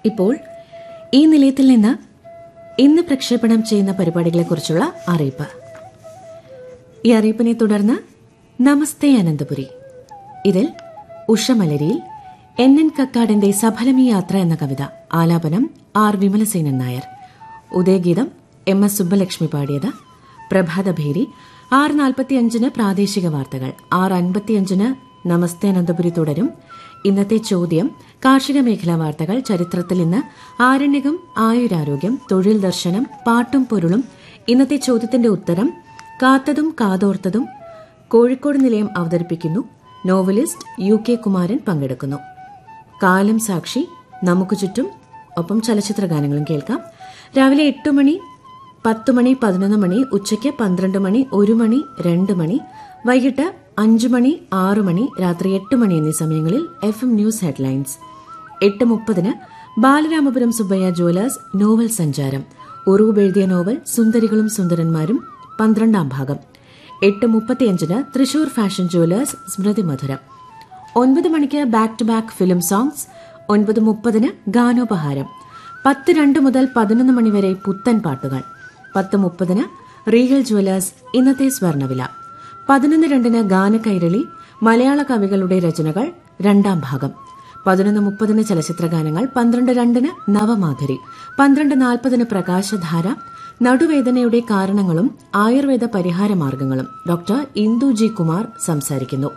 ഇപ്പോൾ ഈ നിലയത്തിൽ നിന്ന് ഇന്ന് പ്രക്ഷേപണം ചെയ്യുന്ന പരിപാടികളെക്കുറിച്ചുള്ള അറിയിപ്പ് ഈ അറിയിപ്പിനെ തുടർന്ന് നമസ്തേ അനന്തപുരി ഇതിൽ ഉഷമലരിയിൽ എൻ എൻ കക്കാടിന്റെ സഫലമീ യാത്ര എന്ന കവിത ആലാപനം ആർ വിമലസേനൻ നായർ ഉദയഗീതം എം എസ് സുബ്ബലക്ഷ്മി പാടിയത് പ്രഭാതഭേരി ആറ് നാൽപ്പത്തിയഞ്ചിന് പ്രാദേശിക വാർത്തകൾ ആറ് അൻപത്തിയഞ്ചിന് നമസ്തേ അനന്തപുരി തുടരും ഇന്നത്തെ ചോദ്യം കാർഷിക മേഖലാ വാർത്തകൾ ചരിത്രത്തിൽ ഇന്ന് ആരണ്യകം ആയുരാരോഗ്യം തൊഴിൽ ദർശനം പാട്ടും പൊരുളും ഇന്നത്തെ ചോദ്യത്തിന്റെ ഉത്തരം കാത്തതും കാതോർത്തതും കോഴിക്കോട് നിലയം അവതരിപ്പിക്കുന്നു നോവലിസ്റ്റ് യു കെ കുമാരൻ പങ്കെടുക്കുന്നു കാലം സാക്ഷി നമുക്ക് ചുറ്റും ഒപ്പം ചലച്ചിത്ര ഗാനങ്ങളും കേൾക്കാം രാവിലെ എട്ട് മണി പത്ത് മണി പതിനൊന്ന് മണി ഉച്ചയ്ക്ക് പന്ത്രണ്ട് മണി ഒരു മണി രണ്ട് മണി വൈകിട്ട് അഞ്ച് മണി ആറ് മണി രാത്രി എട്ട് മണി എന്നീ സമയങ്ങളിൽ എഫ് എം ന്യൂസ് ഹെഡ്ലൈൻസ് എട്ട് മുപ്പതിന് ബാലരാമപുരം സുബ്ബയ്യ ജുവലേഴ്സ് നോവൽ സഞ്ചാരം ഉറൂബ് എഴുതിയ നോവൽ സുന്ദരികളും സുന്ദരന്മാരും പന്ത്രണ്ടാം ഭാഗം എട്ട് മുപ്പത്തിയഞ്ചിന് തൃശൂർ ഫാഷൻ ജുവലേഴ്സ് സ്മൃതി മധുരം ഒൻപത് മണിക്ക് back to back film songs ഒൻപത് മുപ്പതിന് ഗാനോപഹാരം പത്ത് രണ്ട് മുതൽ പതിനൊന്ന് മണിവരെ പുത്തൻ പാട്ടുകൾ പത്ത് മുപ്പതിന് റീഗൽ ജുവലേഴ്സ് ഇന്നത്തെ സ്വർണവില പതിനൊന്ന് രണ്ടിന് ഗാനകൈരളി മലയാള കവികളുടെ രചനകൾ രണ്ടാം ഭാഗം പതിനൊന്ന് മുപ്പതിന് ചലച്ചിത്ര ഗാനങ്ങൾ പന്ത്രണ്ട് രണ്ടിന് നവമാധുരി പന്ത്രണ്ട് നാൽപ്പതിന് പ്രകാശധാര നടുവേദനയുടെ കാരണങ്ങളും ആയുർവേദ പരിഹാര മാർഗങ്ങളും ഡോക്ടർ ഇന്ദു ജി കുമാർ സംസാരിക്കുന്നു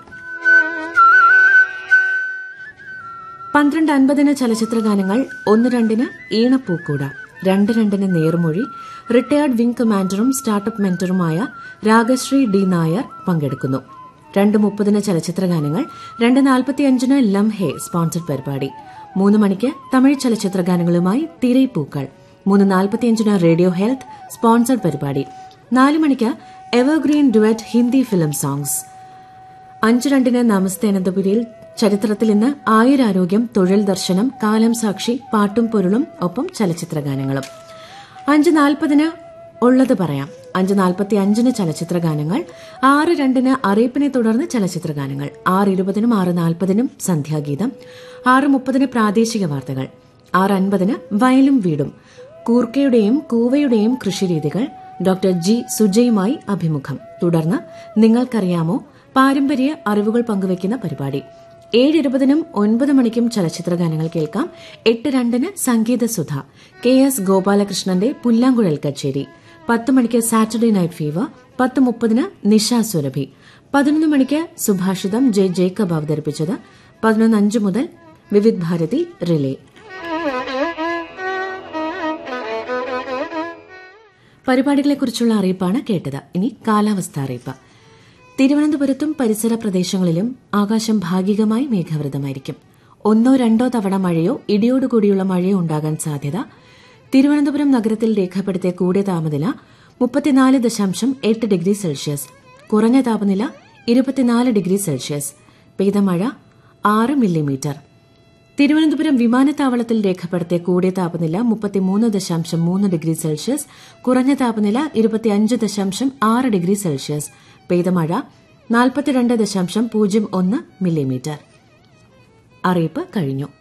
പന്ത്രണ്ട് അൻപതിന് ചലച്ചിത്ര ഗാനങ്ങൾ ഒന്ന് രണ്ടിന് ഈണപ്പൂക്കൂട രണ്ട് രണ്ടിന് നേർമൊഴി റിട്ടയർഡ് വിംഗ് കമാൻഡറും സ്റ്റാർട്ടപ്പ് മെന്ററുമായ രാഗശ്രീ ഡി നായർ പങ്കെടുക്കുന്നു രണ്ട് മുപ്പതിന് ചലച്ചിത്ര ഗാനങ്ങൾ രണ്ട് നാൽപ്പത്തിയഞ്ചിന് ലംഹെ സ്പോൺസർഡ് പരിപാടി മൂന്ന് മണിക്ക് തമിഴ് ചലച്ചിത്ര ഗാനങ്ങളുമായി തിരൈപ്പൂക്കൾ മൂന്ന് നാൽപ്പത്തിയഞ്ചിന് റേഡിയോ ഹെൽത്ത് സ്പോൺസർഡ് പരിപാടി നാല് മണിക്ക് evergreen duet Hindi film songs അഞ്ച് രണ്ടിന് നമസ്തേ അനന്തപുരിയിൽ ചരിത്രത്തിൽ ഇന്ന് ആയുരാരോഗ്യം തൊഴിൽ ദർശനം കാലം സാക്ഷി പാട്ടും പൊരുളും ഒപ്പം ചലച്ചിത്ര ഗാനങ്ങളും അഞ്ച് നാൽപ്പതിന് ഉള്ളത് പറയാം അഞ്ച് നാൽപ്പത്തി അഞ്ചിന് ചലച്ചിത്ര ഗാനങ്ങൾ ആറ് രണ്ടിന് അറിയിപ്പിനെ തുടർന്ന് ചലച്ചിത്ര ഗാനങ്ങൾ ആറ് ഇരുപതിനും ആറ് നാൽപ്പതിനും സന്ധ്യാഗീതം ആറ് മുപ്പതിന് പ്രാദേശിക വാർത്തകൾ ആറ് അൻപതിന് വയലും വീടും കൂർക്കയുടെയും കൂവയുടെയും കൃഷിരീതികൾ ഡോക്ടർ ജി സുജയുമായി അഭിമുഖം തുടർന്ന് നിങ്ങൾക്കറിയാമോ പാരമ്പര്യ അറിവുകൾ പങ്കുവയ്ക്കുന്ന പരിപാടി ഏഴ് ഇരുപതിനും ഒൻപത് മണിക്കും ചലച്ചിത്ര ഗാനങ്ങൾ കേൾക്കാം എട്ട് രണ്ടിന് സംഗീതസുധ കെ എസ് ഗോപാലകൃഷ്ണന്റെ പുല്ലാങ്കുഴൽ കച്ചേരി പത്ത് മണിക്ക് സാറ്റർഡേ നൈറ്റ് ഫീവർ പത്ത് മുപ്പതിന് നിഷ സുരഭി പതിനൊന്ന് മണിക്ക് സുഭാഷിതം ജെ ജേക്കബ് അവതരിപ്പിച്ചത് പതിനൊന്ന് അഞ്ച് മുതൽ വിവിധ് ഭാരതി റിലേ പരിപാടികളെക്കുറിച്ചുള്ള അറിയിപ്പാണ് കേട്ടത് ഇനി കാലാവസ്ഥ അറിയിപ്പ് തിരുവനന്തപുരത്തും പരിസര പ്രദേശങ്ങളിലും ആകാശം ഭാഗികമായി മേഘാവൃതമായിരിക്കും ഒന്നോ രണ്ടോ തവണ മഴയോ ഇടിയോടുകൂടിയുള്ള മഴയോ ഉണ്ടാകാൻ സാധ്യത തിരുവനന്തപുരം നഗരത്തിൽ രേഖപ്പെടുത്തിയ കൂടിയ താപനില മുപ്പത്തിനാല് ദശാംശം എട്ട് ഡിഗ്രി സെൽഷ്യസ് കുറഞ്ഞ താപനില ഇരുപത്തിനാല് ഡിഗ്രി സെൽഷ്യസ് പെയ്ത മഴ ആറ് മില്ലിമീറ്റർ തിരുവനന്തപുരം വിമാനത്താവളത്തിൽ രേഖപ്പെടുത്തിയ കൂടിയ താപനില മുപ്പത്തിമൂന്ന് ദശാംശം മൂന്ന് ഡിഗ്രി സെൽഷ്യസ് കുറഞ്ഞ താപനില ഇരുപത്തിയഞ്ച് ദശാംശം ആറ് ഡിഗ്രി സെൽഷ്യസ് പെയ്ത മഴ നാൽപ്പത്തിരണ്ട് ദശാംശം പൂജ്യം ഒന്ന് മില്ലിമീറ്റർ അറിയിപ്പ് കഴിഞ്ഞു